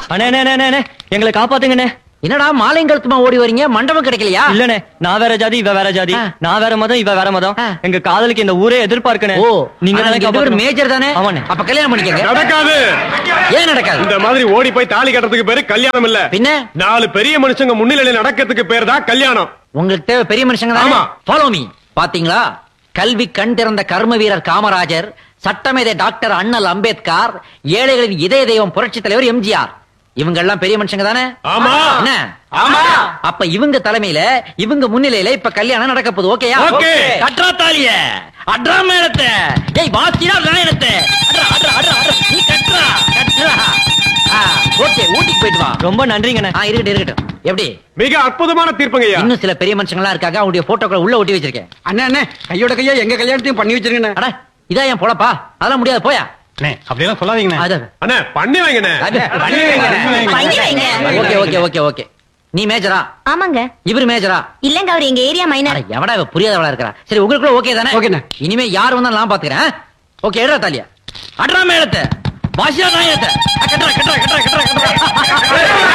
அண்ணே அண்ணே, அண்ணே அண்ணே எங்களை காப்பாத்துங்கண்ணே என்னடா மாலைங்கழுத்துமா ஓடி வரீங்க மண்டபம் கிடைக்கலையா இல்லண்ணே நான் வேற ஜாதி இவ வேற ஜாதி ஆ. நான் வேற மதம் இவ வேற மதம் ஆ. எங்க காதலுக்கு இந்த ஊரே எதிர்பார்க்கணே ஓ நீங்க நீங்க தானே ஒரு காப்பாத்தணும். மேஜர் தானே ஆமாண்ணே அப்ப கல்யாணம் பண்ணிக்கங்க நடக்காது ஏன் நடக்காது இந்த மாதிரி ஓடி போய் தாலி கட்டுறதுக்கு பேரு கல்யாணம் இல்ல பின்ன நாலு பெரிய மனுஷங்க முன்னிலையில நடக்கிறதுக்கு பேர் தான் கல்யாணம் உங்களுக்கு தேவை பெரிய மனுஷங்க தானே ஆமா. ஃபாலோ மீ பாத்தீங்களா கல்வி கண் திறந்த கர்ம வீரர் காமராஜர் சட்டமேதை டாக்டர் அண்ணல் அம்பேத்கர் ஏழைகளின் இதய தெய்வம் புரட்சி தலைவர் எம்ஜிஆர் இவங்க எல்லாம் பெரிய மனுஷங்க தானே ஆமா. என்ன ஆமா. அப்ப இவங்க தலைமையில இவங்க முன்னிலையில இப்ப கல்யாணம் நடக்க போகுது ஓகேயா ஓகே. கட்ரா தாலிய அட்ரா மேளத்தை ஏய் வாசிடா நாயனத்தை அட்ரா அட்ரா அட்ரா அட்ரா நீ கட்ரா கட்ரா ஓகே ஊட்டிக்கு போயிட்டு வா ரொம்ப நன்றிங்கண்ணே ஆ இருக்கட்டும் இருக்கட்டும் எப்படி மிக அற்புதமான தீர்ப்புங்கய்யா இன்னும் சில பெரிய மனுஷங்களா இருக்காங்க அவங்களுடைய போட்டோக்களை உள்ள ஒட்டி வச்சிருக்கேன் அண்ணா அண்ணே கையோட கையா எங்க கல்யாணத்தையும் பண்ணி வச்சிருக்கேன் அட இதா என் பொழப்பா அதெல்லாம் முடியாது போயா அப்படியெல்லாம் சொல்லாதீங்கண்ணே அது அண்ணே பண்ணி வைங்கண்ணே பண்ணி வைங்க. பண்ணி வைங்க. ஓகே ஓகே ஓகே ஓகே நீ மேஜரா ஆமாங்க இவரு மேஜரா இல்லங்க அவர் எங்க ஏரியா அட மைனர் எவடா இவ புரியாதவளா இருக்கறா சரி உங்களுக்குள்ள ஓகே தானே ஓகேண்ணே. இனிமே யார் வந்தாலும் நான் பாத்துக்கிறேன் ஓகே எடுறா தாலியா அட்ரா மேளத்தை பாஷா நாயத்தை கட்டுறா கட்டுறா கட்டுறா கட்டுறா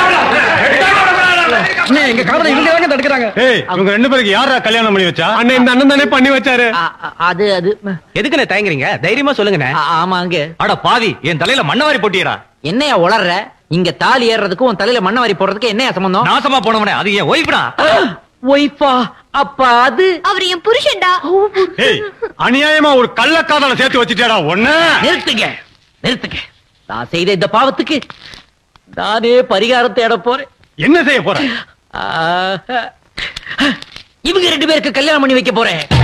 அண்ணே எங்க காதல இவங்க தாங்க தடுக்கிறாங்க ஏய் இவங்க ரெண்டு பேருக்கு யாரா கல்யாணம் பண்ணி வச்சா அண்ணே இந்த அண்ணன் தானே பண்ணி வச்சாரு அது அது எதுக்குண்ணே தயங்குறீங்க தைரியமா சொல்லுங்கண்ணே ஆ, ஆமா அங்க அட பாவி என் தலையில மண்ணவாரி போட்டியடா என்னையா உளர்ற இங்க தாலி ஏறுறதுக்கும் உன் தலையில மண்ணை வாரி போடுறதுக்கு என்னையா சம்பந்தம் நாசமா போனவனே அது என் ஒய்ஃப்டா ஒய்ஃபா அப்ப அது அவர் என் புருஷன்டா ஏய் அநியாயமா ஒரு கள்ளக்காதலை சேர்த்து வச்சுட்டேடா ஒண்ணு நிறுத்துங்க நிறுத்துங்க நான் செய்த இந்த பாவத்துக்கு நானே பரிகாரம் தேட போறேன் என்ன செய்ய போற ஆஹா. இவங்க ரெண்டு பேருக்கு கல்யாணம் பண்ணி வைக்க போறேன்